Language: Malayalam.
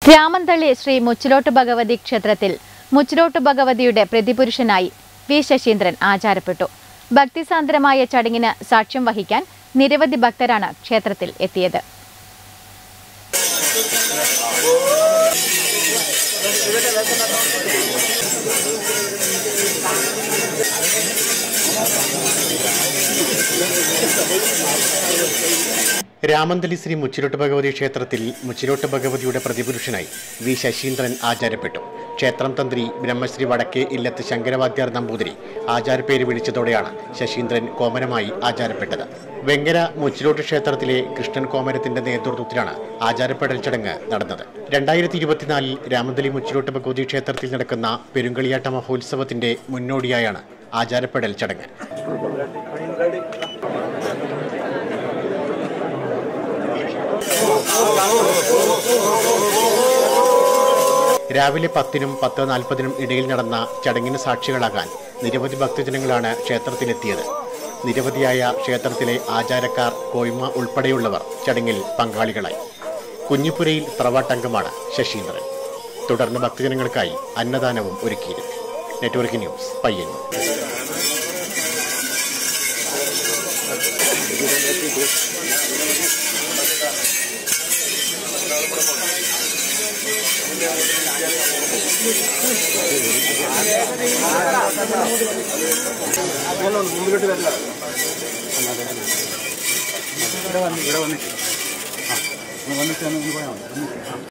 രാമന്തള്ളി ശ്രീ മുച്ചിലോട്ട് ഭഗവതി ക്ഷേത്രത്തിൽ മുച്ചിലോട്ട് ഭഗവതിയുടെ പ്രതിപുരുഷനായി വി ശശീന്ദ്രൻ ആചാരപ്പെട്ടു ഭക്തിസാന്ദ്രമായ ചടങ്ങിന് സാക്ഷ്യം വഹിക്കാൻ നിരവധി ഭക്തരാണ് ക്ഷേത്രത്തിൽ എത്തിയത് രാമന്തലി ശ്രീ മുച്ചിലോട്ട് ഭഗവതി ക്ഷേത്രത്തിൽ മുച്ചിലോട്ട് ഭഗവതിയുടെ പ്രതിപുരുഷനായി വി ശശീന്ദ്രൻ ആചാരപ്പെട്ടു ക്ഷേത്രം തന്ത്രി ബ്രഹ്മശ്രീ വടക്കേ ഇല്ലത്ത് ശങ്കരവാദ്യാർ നമ്പൂതിരി ആചാരപ്പേര് വിളിച്ചതോടെയാണ് ശശീന്ദ്രൻ കോമരമായി ആചാരപ്പെട്ടത് വെങ്ങര മുച്ചിലോട്ട് ക്ഷേത്രത്തിലെ കൃഷ്ണൻ കോമരത്തിന്റെ നേതൃത്വത്തിലാണ് ആചാരപ്പെടൽ ചടങ്ങ് നടന്നത് രണ്ടായിരത്തി ഇരുപത്തിനാലിൽ രാമന്തലി മുച്ചിലോട്ട് ഭഗവതി ക്ഷേത്രത്തിൽ നടക്കുന്ന പെരുങ്കളിയാട്ട മഹോത്സവത്തിന്റെ മുന്നോടിയായാണ് ആചാരപ്പെടൽ ചടങ്ങ് രാവിലെ പത്തിനും പത്ത് നാൽപ്പതിനും ഇടയിൽ നടന്ന ചടങ്ങിന് സാക്ഷികളാകാൻ നിരവധി ഭക്തജനങ്ങളാണ് ക്ഷേത്രത്തിലെത്തിയത് നിരവധിയായ ക്ഷേത്രത്തിലെ ആചാരക്കാർ കോയ്മ ഉൾപ്പെടെയുള്ളവർ ചടങ്ങിൽ പങ്കാളികളായി കുഞ്ഞിപ്പുരയിൽ പ്രവാട്ടംഗമാണ് ശശീന്ദ്രൻ തുടർന്ന് ഭക്തജനങ്ങൾക്കായി അന്നദാനവും ഒരുക്കിയിരുന്നു നെറ്റ്വർക്ക് ന്യൂസ് പയ്യന്നൂർ ഇവിടെ വന്നിട്ട് ആ വന്നിട്ട് ഒന്ന് പോയാൽ മതി